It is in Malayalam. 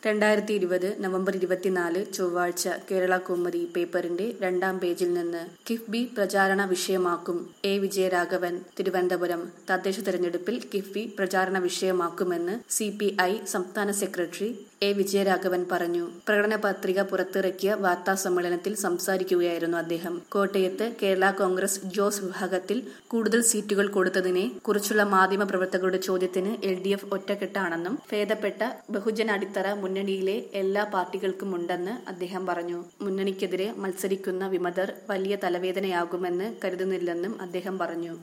രണ്ടായിരത്തി ഇരുപത് നവംബർ ഇരുപത്തിനാല് ചൊവ്വാഴ്ച കേരള കൗമുദി പേപ്പറിന്റെ രണ്ടാം പേജിൽ നിന്ന് കിഫ്ബി പ്രചാരണ വിഷയമാക്കും എ വിജയരാഘവൻ തിരുവനന്തപുരം തദ്ദേശ തെരഞ്ഞെടുപ്പിൽ കിഫ്ബി പ്രചാരണ വിഷയമാക്കുമെന്ന് സി പി ഐ സംസ്ഥാന സെക്രട്ടറി എ വിജയരാഘവൻ പറഞ്ഞു പ്രകടന പത്രിക പുറത്തിറക്കിയ വാർത്താ സമ്മേളനത്തിൽ സംസാരിക്കുകയായിരുന്നു അദ്ദേഹം കോട്ടയത്ത് കേരള കോൺഗ്രസ് ജോസ് വിഭാഗത്തിൽ കൂടുതൽ സീറ്റുകൾ കൊടുത്തതിനെ കുറിച്ചുള്ള മാധ്യമ പ്രവർത്തകരുടെ ചോദ്യത്തിന് എൽ ഡി എഫ് ഒറ്റക്കെട്ടാണെന്നും ഭേദപ്പെട്ട ബഹുജന അടിത്തറ മുന്നണിയിലെ എല്ലാ പാർട്ടികൾക്കുമുണ്ടെന്ന് അദ്ദേഹം പറഞ്ഞു മുന്നണിക്കെതിരെ മത്സരിക്കുന്ന വിമതർ വലിയ തലവേദനയാകുമെന്ന് കരുതുന്നില്ലെന്നും അദ്ദേഹം പറഞ്ഞു